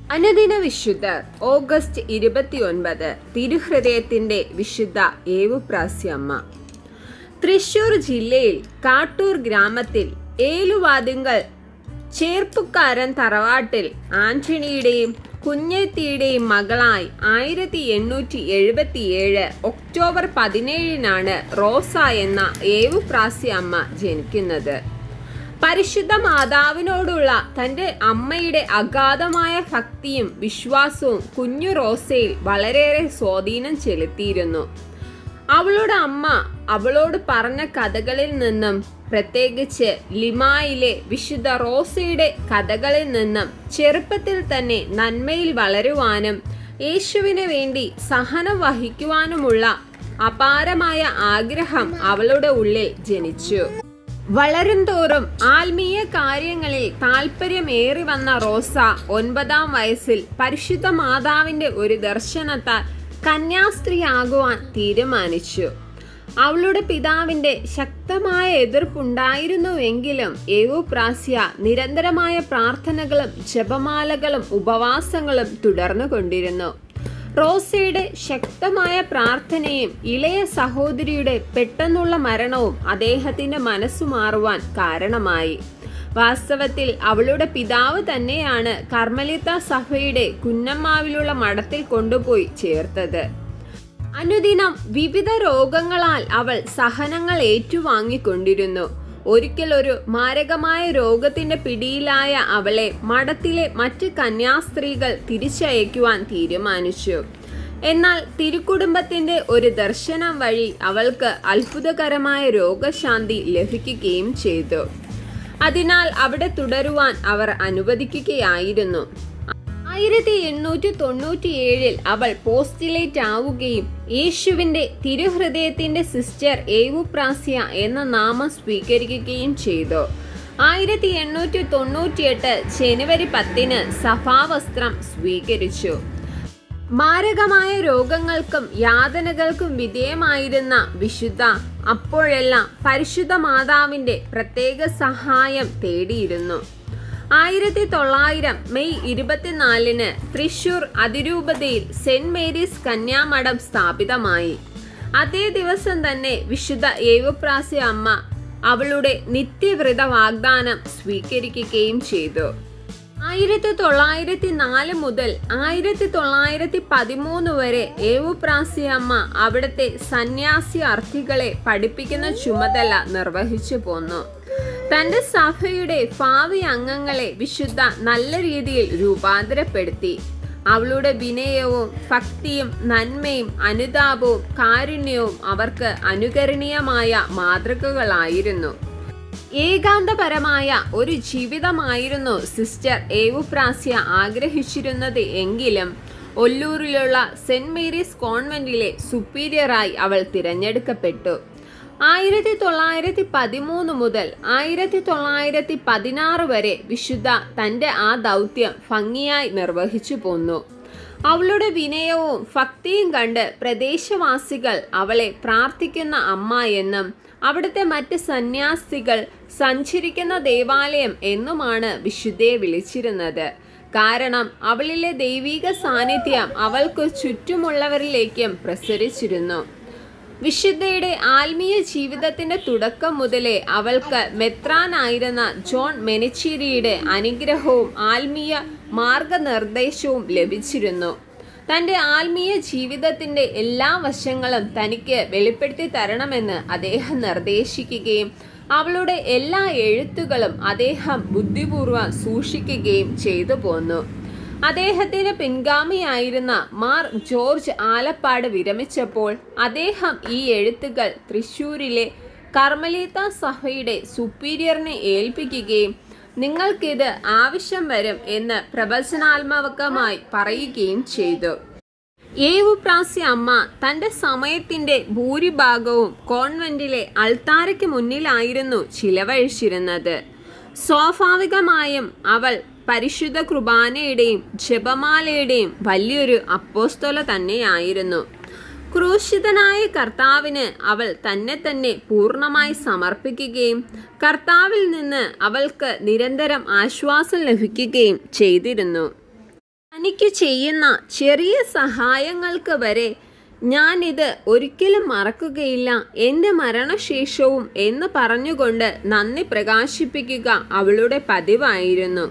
അനുദിന വിശുദ്ധർ ഓഗസ്റ്റ് ഇരുപത്തിയൊൻപത് തിരുഹൃദയത്തിന്റെ വിശുദ്ധ ഏവുപ്രാസ്യമ്മ തൃശൂർ ജില്ലയിൽ കാട്ടൂർ ഗ്രാമത്തിൽ ഏലുവാദിങ്കൽ ചേർപ്പുക്കാരൻ തറവാട്ടിൽ ആന്റണിയുടെയും കുഞ്ഞെത്തിയുടെയും മകളായി ആയിരത്തി എണ്ണൂറ്റി എഴുപത്തിയേഴ് ഒക്ടോബർ പതിനേഴിനാണ് റോസ എന്ന ഏവുപ്രാസ്യ അമ്മ ജനിക്കുന്നത് പരിശുദ്ധ മാതാവിനോടുള്ള തൻ്റെ അമ്മയുടെ അഗാധമായ ഭക്തിയും വിശ്വാസവും കുഞ്ഞു റോസയിൽ വളരെയേറെ സ്വാധീനം ചെലുത്തിയിരുന്നു അവളുടെ അമ്മ അവളോട് പറഞ്ഞ കഥകളിൽ നിന്നും പ്രത്യേകിച്ച് ലിമായിലെ വിശുദ്ധ റോസയുടെ കഥകളിൽ നിന്നും ചെറുപ്പത്തിൽ തന്നെ നന്മയിൽ വളരുവാനും യേശുവിന് വേണ്ടി സഹനം വഹിക്കുവാനുമുള്ള അപാരമായ ആഗ്രഹം അവളുടെ ഉള്ളിൽ ജനിച്ചു വളരും തോറും ആത്മീയ കാര്യങ്ങളിൽ താല്പര്യമേറി വന്ന റോസ ഒൻപതാം വയസ്സിൽ പരിശുദ്ധ മാതാവിന്റെ ഒരു ദർശനത്താൽ കന്യാസ്ത്രീയാകുവാൻ തീരുമാനിച്ചു അവളുടെ പിതാവിന്റെ ശക്തമായ എതിർപ്പുണ്ടായിരുന്നുവെങ്കിലും ഏവോപ്രാസ്യ നിരന്തരമായ പ്രാർത്ഥനകളും ജപമാലകളും ഉപവാസങ്ങളും തുടർന്നുകൊണ്ടിരുന്നു റോസയുടെ ശക്തമായ പ്രാർത്ഥനയും ഇളയ സഹോദരിയുടെ പെട്ടെന്നുള്ള മരണവും അദ്ദേഹത്തിന്റെ മനസ്സു മാറുവാൻ കാരണമായി വാസ്തവത്തിൽ അവളുടെ പിതാവ് തന്നെയാണ് കർമ്മലിത്ത സഭയുടെ കുന്നമ്മാവിലുള്ള മഠത്തിൽ കൊണ്ടുപോയി ചേർത്തത് അനുദിനം വിവിധ രോഗങ്ങളാൽ അവൾ സഹനങ്ങൾ ഏറ്റുവാങ്ങിക്കൊണ്ടിരുന്നു ഒരിക്കൽ ഒരു മാരകമായ രോഗത്തിന്റെ പിടിയിലായ അവളെ മഠത്തിലെ മറ്റ് കന്യാസ്ത്രീകൾ തിരിച്ചയക്കുവാൻ തീരുമാനിച്ചു എന്നാൽ തിരുക്കുടുംബത്തിന്റെ ഒരു ദർശനം വഴി അവൾക്ക് അത്ഭുതകരമായ രോഗശാന്തി ലഭിക്കുകയും ചെയ്തു അതിനാൽ അവിടെ തുടരുവാൻ അവർ അനുവദിക്കുകയായിരുന്നു ആയിരത്തി എണ്ണൂറ്റി തൊണ്ണൂറ്റിയേഴിൽ അവൾ പോസ്റ്റിലേറ്റ് ആവുകയും യേശുവിന്റെ തിരുഹൃദയത്തിന്റെ സിസ്റ്റർ ഏവുപ്രാസ്യ എന്ന നാമം സ്വീകരിക്കുകയും ചെയ്തു ആയിരത്തി എണ്ണൂറ്റി തൊണ്ണൂറ്റിയെട്ട് ജനുവരി പത്തിന് സഭാവസ്ത്രം സ്വീകരിച്ചു മാരകമായ രോഗങ്ങൾക്കും യാതനകൾക്കും വിധേയമായിരുന്ന വിശുദ്ധ അപ്പോഴെല്ലാം പരിശുദ്ധ മാതാവിന്റെ പ്രത്യേക സഹായം തേടിയിരുന്നു ആയിരത്തി തൊള്ളായിരം മെയ് ഇരുപത്തിനാലിന് തൃശൂർ അതിരൂപതയിൽ സെന്റ് മേരീസ് കന്യാമഠം സ്ഥാപിതമായി അതേ ദിവസം തന്നെ വിശുദ്ധ ഏവുപ്രാസ്യ അമ്മ അവളുടെ നിത്യവ്രത വാഗ്ദാനം സ്വീകരിക്കുകയും ചെയ്തു ആയിരത്തി തൊള്ളായിരത്തി നാല് മുതൽ ആയിരത്തി തൊള്ളായിരത്തി പതിമൂന്ന് വരെ ഏവുപ്രാസ്യ അമ്മ അവിടുത്തെ സന്യാസി അർത്ഥികളെ പഠിപ്പിക്കുന്ന ചുമതല നിർവഹിച്ചു പോന്നു തന്റെ സഭയുടെ ഭാവി അംഗങ്ങളെ വിശുദ്ധ നല്ല രീതിയിൽ രൂപാന്തരപ്പെടുത്തി അവളുടെ വിനയവും ഭക്തിയും നന്മയും അനുതാപവും കാരുണ്യവും അവർക്ക് അനുകരണീയമായ മാതൃകകളായിരുന്നു ഏകാന്തപരമായ ഒരു ജീവിതമായിരുന്നു സിസ്റ്റർ ഏവുപ്രാസ്യ ആഗ്രഹിച്ചിരുന്നത് എങ്കിലും ഒല്ലൂരിലുള്ള സെന്റ് മേരീസ് കോൺവെന്റിലെ സുപ്പീരിയറായി അവൾ തിരഞ്ഞെടുക്കപ്പെട്ടു ആയിരത്തി തൊള്ളായിരത്തി പതിമൂന്ന് മുതൽ ആയിരത്തി തൊള്ളായിരത്തി പതിനാറ് വരെ വിശുദ്ധ തൻ്റെ ആ ദൗത്യം ഭംഗിയായി നിർവഹിച്ചു പോന്നു അവളുടെ വിനയവും ഭക്തിയും കണ്ട് പ്രദേശവാസികൾ അവളെ പ്രാർത്ഥിക്കുന്ന അമ്മ എന്നും അവിടുത്തെ മറ്റ് സന്യാസികൾ സഞ്ചരിക്കുന്ന ദേവാലയം എന്നുമാണ് വിശുദ്ധയെ വിളിച്ചിരുന്നത് കാരണം അവളിലെ ദൈവിക സാന്നിധ്യം അവൾക്ക് ചുറ്റുമുള്ളവരിലേക്കും പ്രസരിച്ചിരുന്നു വിശുദ്ധയുടെ ആത്മീയ ജീവിതത്തിന്റെ തുടക്കം മുതലേ അവൾക്ക് മെത്രാനായിരുന്ന ജോൺ മെനച്ചേരിയുടെ അനുഗ്രഹവും ആത്മീയ മാർഗനിർദ്ദേശവും ലഭിച്ചിരുന്നു തൻ്റെ ആത്മീയ ജീവിതത്തിന്റെ എല്ലാ വശങ്ങളും തനിക്ക് വെളിപ്പെടുത്തി തരണമെന്ന് അദ്ദേഹം നിർദ്ദേശിക്കുകയും അവളുടെ എല്ലാ എഴുത്തുകളും അദ്ദേഹം ബുദ്ധിപൂർവ്വം സൂക്ഷിക്കുകയും ചെയ്തു പോന്നു അദ്ദേഹത്തിന്റെ പിൻഗാമിയായിരുന്ന മാർ ജോർജ് ആലപ്പാട് വിരമിച്ചപ്പോൾ അദ്ദേഹം ഈ എഴുത്തുകൾ തൃശൂരിലെ കർമ്മലീത്ത സഭയുടെ സുപ്പീരിയറിനെ ഏൽപ്പിക്കുകയും നിങ്ങൾക്കിത് ആവശ്യം വരും എന്ന് പ്രവചനാത്മകമായി പറയുകയും ചെയ്തു ഏവുപ്രാസ്യ അമ്മ തന്റെ സമയത്തിന്റെ ഭൂരിഭാഗവും കോൺവെന്റിലെ അൾത്താരയ്ക്ക് മുന്നിലായിരുന്നു ചിലവഴിച്ചിരുന്നത് സ്വാഭാവികമായും അവൾ പരിശുദ്ധ കുർബാനയുടെയും ജപമാലയുടെയും വലിയൊരു അപ്പോസ്തോല തന്നെയായിരുന്നു ക്രൂശിതനായ കർത്താവിന് അവൾ തന്നെ തന്നെ പൂർണ്ണമായി സമർപ്പിക്കുകയും കർത്താവിൽ നിന്ന് അവൾക്ക് നിരന്തരം ആശ്വാസം ലഭിക്കുകയും ചെയ്തിരുന്നു തനിക്ക് ചെയ്യുന്ന ചെറിയ സഹായങ്ങൾക്ക് വരെ ഞാനിത് ഒരിക്കലും മറക്കുകയില്ല എൻ്റെ മരണശേഷവും എന്ന് പറഞ്ഞുകൊണ്ട് നന്ദി പ്രകാശിപ്പിക്കുക അവളുടെ പതിവായിരുന്നു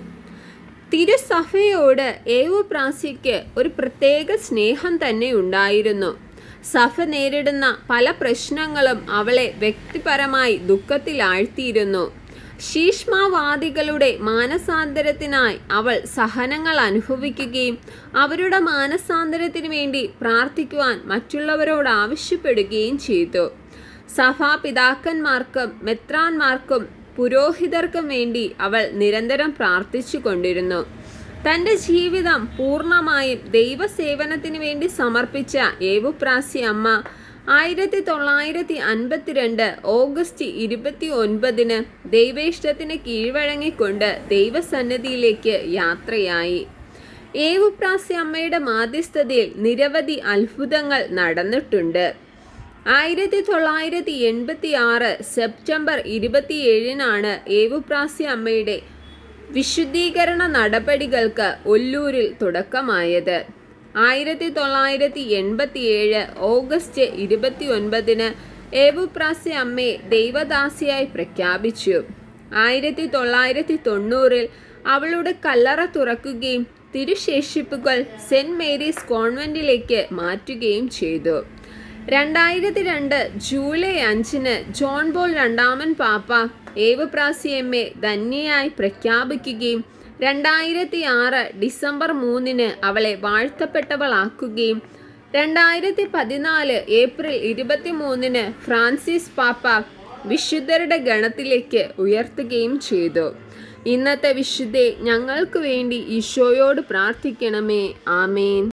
തിരുസഭയോട് ഏവുപ്രാസിക്ക് ഒരു പ്രത്യേക സ്നേഹം തന്നെ ഉണ്ടായിരുന്നു സഭ നേരിടുന്ന പല പ്രശ്നങ്ങളും അവളെ വ്യക്തിപരമായി ദുഃഖത്തിലാഴ്ത്തിയിരുന്നു ശീഷ്മാവാദികളുടെ മാനസാന്തരത്തിനായി അവൾ സഹനങ്ങൾ അനുഭവിക്കുകയും അവരുടെ മാനസാന്തരത്തിനു വേണ്ടി പ്രാർത്ഥിക്കുവാൻ മറ്റുള്ളവരോട് ആവശ്യപ്പെടുകയും ചെയ്തു സഭാപിതാക്കന്മാർക്കും മെത്രാന്മാർക്കും പുരോഹിതർക്കും വേണ്ടി അവൾ നിരന്തരം പ്രാർത്ഥിച്ചു കൊണ്ടിരുന്നു തൻ്റെ ജീവിതം പൂർണ്ണമായും ദൈവസേവനത്തിന് വേണ്ടി സമർപ്പിച്ച ഏവുപ്രാസി അമ്മ ആയിരത്തി തൊള്ളായിരത്തി അൻപത്തിരണ്ട് ഓഗസ്റ്റ് ഇരുപത്തി ഒൻപതിന് ദൈവേഷ്ടത്തിന് കീഴ്വഴങ്ങിക്കൊണ്ട് ദൈവസന്നിധിയിലേക്ക് യാത്രയായി ഏവുപ്രാസി അമ്മയുടെ മാധ്യസ്ഥതയിൽ നിരവധി അത്ഭുതങ്ങൾ നടന്നിട്ടുണ്ട് ആയിരത്തി തൊള്ളായിരത്തി എൺപത്തി ആറ് സെപ്റ്റംബർ ഇരുപത്തിയേഴിനാണ് ഏവുപ്രാസി അമ്മയുടെ വിശുദ്ധീകരണ നടപടികൾക്ക് ഒല്ലൂരിൽ തുടക്കമായത് ആയിരത്തി തൊള്ളായിരത്തി എൺപത്തിയേഴ് ഓഗസ്റ്റ് ഇരുപത്തി ഒൻപതിന് ഏവുപ്രാസി അമ്മയെ ദൈവദാസിയായി പ്രഖ്യാപിച്ചു ആയിരത്തി തൊള്ളായിരത്തി തൊണ്ണൂറിൽ അവളുടെ കല്ലറ തുറക്കുകയും തിരുശേഷിപ്പുകൾ സെൻറ് മേരീസ് കോൺവെന്റിലേക്ക് മാറ്റുകയും ചെയ്തു രണ്ടായിരത്തി രണ്ട് ജൂലൈ അഞ്ചിന് ജോൺ ബോൾ രണ്ടാമൻ പാപ്പ ഏവുപ്രാസി എമ്മെ ധന്യയായി പ്രഖ്യാപിക്കുകയും രണ്ടായിരത്തി ആറ് ഡിസംബർ മൂന്നിന് അവളെ വാഴ്ത്തപ്പെട്ടവളാക്കുകയും രണ്ടായിരത്തി പതിനാല് ഏപ്രിൽ ഇരുപത്തി മൂന്നിന് ഫ്രാൻസിസ് പാപ്പ വിശുദ്ധരുടെ ഗണത്തിലേക്ക് ഉയർത്തുകയും ചെയ്തു ഇന്നത്തെ വിശുദ്ധെ ഞങ്ങൾക്ക് വേണ്ടി ഈശോയോട് പ്രാർത്ഥിക്കണമേ ആമേൻ